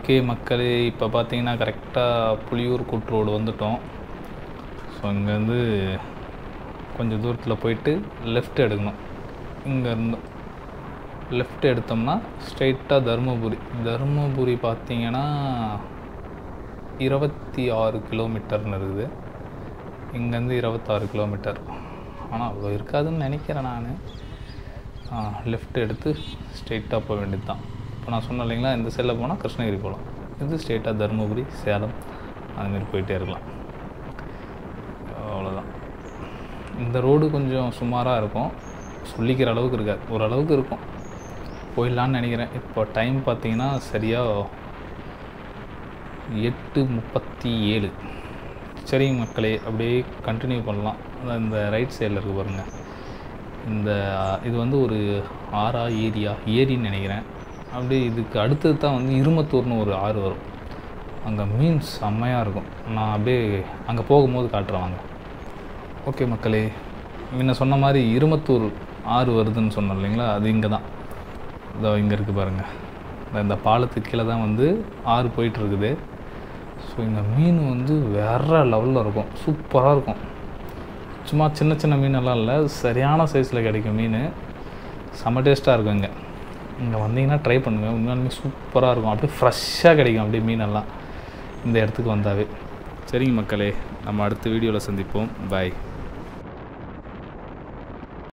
okay மக்களே இப்போ பார்த்தீங்கன்னா கரெக்டாக புளியூர் கூட்டு ரோடு வந்துட்டோம் ஸோ இங்கேருந்து கொஞ்சம் தூரத்தில் போயிட்டு லெஃப்ட் எடுக்கணும் இங்கேருந்து லெஃப்ட் எடுத்தோம்னா ஸ்ட்ரைட்டாக தருமபுரி தருமபுரி பார்த்தீங்கன்னா இருபத்தி ஆறு கிலோமீட்டர்னு இருக்குது இங்கேருந்து இருபத்தாறு கிலோமீட்டர் ஆனால் அவ்வளோ இருக்காதுன்னு நினைக்கிறேன் நான் லெஃப்ட் எடுத்து ஸ்ட்ரெயிட்டாக போக வேண்டியது தான் இப்போ நான் சொன்னேன் இல்லைங்களா இந்த சைடில் போனால் கிருஷ்ணகிரி போகலாம் இது ஸ்ட்ரெயிட்டாக தருமபுரி சேலம் அதுமாரி போயிட்டே இருக்கலாம் அவ்வளோதான் இந்த ரோடு கொஞ்சம் சுமாராக இருக்கும் சொல்லிக்கிற அளவுக்கு இருக்காது ஓரளவுக்கு இருக்கும் போயிடலான்னு நினைக்கிறேன் இப்போ டைம் பார்த்தீங்கன்னா சரியாக எட்டு முப்பத்தி ஏழு சரிங்க மக்களே அப்படியே கண்டினியூ பண்ணலாம் அதான் இந்த ரைட் சைடில் இருக்கு பாருங்கள் இந்த இது வந்து ஒரு ஆறா ஏரியா ஏரின்னு நினைக்கிறேன் அப்படியே இதுக்கு அடுத்தது தான் வந்து இருமத்தூர்னு ஒரு ஆறு வரும் அங்கே மீன் செம்மையாக இருக்கும் நான் அப்படியே அங்கே போகும்போது காட்டுறேன் வாங்க ஓகே மக்களே முன்ன சொன்ன மாதிரி இருமத்தூர் ஆறு வருதுன்னு சொன்னோம் இல்லைங்களா அது இங்கே தான் இதோ இங்கே இருக்குது பாருங்கள் இந்த- இந்த பாலத்துக்கு கீழே தான் வந்து ஆறு போயிட்டு இருக்குது ஸோ இந்த மீன் வந்து வேற லெவலில் இருக்கும் சூப்பராக இருக்கும் சும்மா சின்ன சின்ன மீனெல்லாம் இல்லை சரியான சைஸில் கிடைக்கும் மீன் செம்ம டேஸ்ட்டாக இருக்கும் இங்கே இங்கே வந்தீங்கன்னா ட்ரை பண்ணுங்கள் உண்மையாலுமே சூப்பராக இருக்கும் அப்படியே ஃப்ரெஷ்ஷாக கிடைக்கும் அப்படியே மீனெல்லாம் இந்த இடத்துக்கு வந்தாவே சரிங்க மக்களே நம்ம அடுத்த வீடியோவில் சந்திப்போம் பாய்